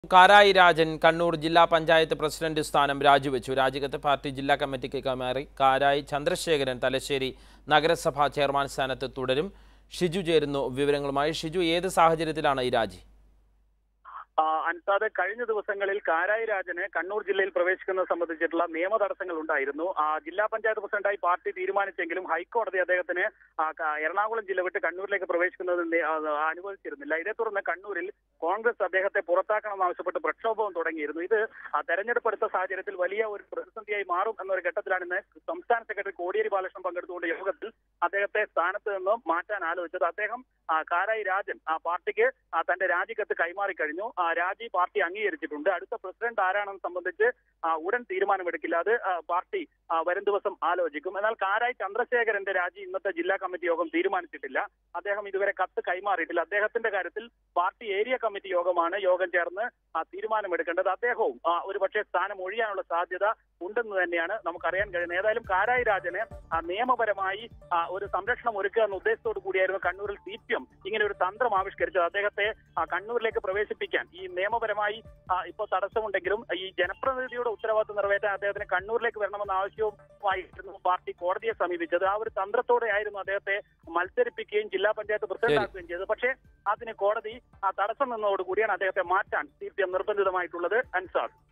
കാരായി രാജൻ കണ്ണൂർ ജില്ലാ പഞ്ചായത്ത് പ്രസിഡന്റ് സ്ഥാനം രാജിവെച്ചു രാജിക്കത്ത് പാർട്ടി ജില്ലാ കമ്മിറ്റിക്ക് കൈമാറി കാരായി ചന്ദ്രശേഖരൻ തലശ്ശേരി നഗരസഭാ ചെയർമാൻ സ്ഥാനത്ത് തുടരും ഷിജു ചേരുന്നു വിവരങ്ങളുമായി ഷിജു ഏത് സാഹചര്യത്തിലാണ് ഈ രാജി ആ, അൻസാദ് കഴിഞ്ഞ ദിവസങ്ങളിൽ കാരായി രാജന് കണ്ണൂർ ജില്ലയിൽ പ്രവേശിക്കുന്നത് സംബന്ധിച്ചിട്ടുള്ള നിയമ തടസ്സങ്ങൾ ഉണ്ടായിരുന്നു ആ, ജില്ലാ പഞ്ചായത്ത് പ്രസിഡന്റായി പാർട്ടി തീരുമാനിച്ചെങ്കിലും ഹൈക്കോടതി അദ്ദേഹത്തിന് ആ, ക- എറണാകുളം ജില്ല വിട്ട് കണ്ണൂരിലേക്ക് പ്രവേശിക്കുന്നത് നി- ആ, അനുവദിച്ചിരുന്നില്ല ഇതേ തുടർന്ന് കണ്ണൂരിൽ കോൺഗ്രസ് അദ്ദേഹത്തെ പുറത്താക്കണമെന്ന് ആവശ്യപ്പെട്ട് പ്രക്ഷോഭവും തുടങ്ങിയിരുന്നു ഇത് ആ, തെരഞ്ഞെടുപ്പ് എടുത്ത സാഹചര്യത്തിൽ വലിയ ഒരു പ്രതിസന്ധിയായി മാറും എന്നൊരു ഘട്ടത്തിലാണ് ഇന്ന് സംസ്ഥാന സെക്രട്ടറി കോടിയേരി ബാലകൃഷ്ണൻ പങ്കെടുത്തുകൊണ്ട് യോഗത്തിൽ അദ്ദേഹത്തെ സ്ഥാനത്ത് നിന്നും മാറ്റാൻ ആലോചിച്ചത് അദ്ദേഹം ആ, കാരായി രാജൻ ആ പാർട്ടിക്ക് ആ, തന്റെ രാജിക്കത്ത് കൈമാറി കഴിഞ്ഞു ആ, രാജി പാർട്ടി അംഗീകരിച്ചിട്ടുണ്ട് അടുത്ത പ്രസിഡന്റ് ആരാണെന്ന് സംബന്ധിച്ച് ആ, ഉടൻ തീരുമാനമെടുക്കില്ല അത് ആ, പാർട്ടി ആ, വരും ദിവസം ആലോചിക്കും എന്നാൽ കാരായി ചന്ദ്രശേഖരന്റെ രാജി ഇന്നത്തെ ജില്ലാ കമ്മിറ്റി യോഗം തീരുമാനിച്ചിട്ടില്ല അദ്ദേഹം ഇതുവരെ കത്ത് കൈമാറിയിട്ടില്ല അദ്ദേഹത്തിന്റെ കാര്യത്തിൽ പാർട്ടി ഏരിയ കമ്മിറ്റി യോഗമാണ് യോഗം ചേർന്ന് ആ, തീരുമാനമെടുക്കേണ്ടത് അദ്ദേഹവും ആ, ഒരുപക്ഷെ സ്ഥാനം ഒഴിയാനുള്ള സാധ്യത ഉണ്ടെന്ന് തന്നെയാണ് നമുക്കറിയാൻ കഴിയുന്നത് ഏതായാലും കാരായി രാജന് ആ, നിയമപരമായി ആ, ഒരു സംരക്ഷണം ഒരുക്കുക എന്ന ഉദ്ദേശത്തോടു കൂടിയായിരുന്നു കണ്ണൂരിൽ സി പി എം ഇങ്ങനെ ഒരു തന്ത്രം ആവിഷ്കരിച്ചത് അദ്ദേഹത്തെ ആ, കണ്ണൂരിലേക്ക് പ്രവേശിപ്പിക്കാൻ ഈ നിയമപരമായി ആ, ഇപ്പോൾ തടസ്സമുണ്ടെങ്കിലും ഈ ജനപ്രതിനിധിയുടെ ഉത്തരവാദിത്വം നിറവേറ്റാൻ അദ്ദേഹത്തിന് കണ്ണൂരിലേക്ക് വരണമെന്ന ആവശ്യവുമായിരുന്നു പാർട്ടി കോടതിയെ സമീപിച്ചത് ആ ഒരു തന്ത്രത്തോടെയായിരുന്നു അദ്ദേഹത്തെ മത്സരിപ്പിക്കുകയും ജില്ലാ പഞ്ചായത്ത് പ്രസിഡന്റ് ആക്കുകയും ചെയ്തത് പക്ഷേ അതിന് കോടതി ആ തടസ്സം നിന്നതോടുകൂടിയാണ് അദ്ദേഹത്തെ മാറ്റാൻ സി പി എം നിർബന്ധിതമായിട്ടുള്ളത് അൻസാദ്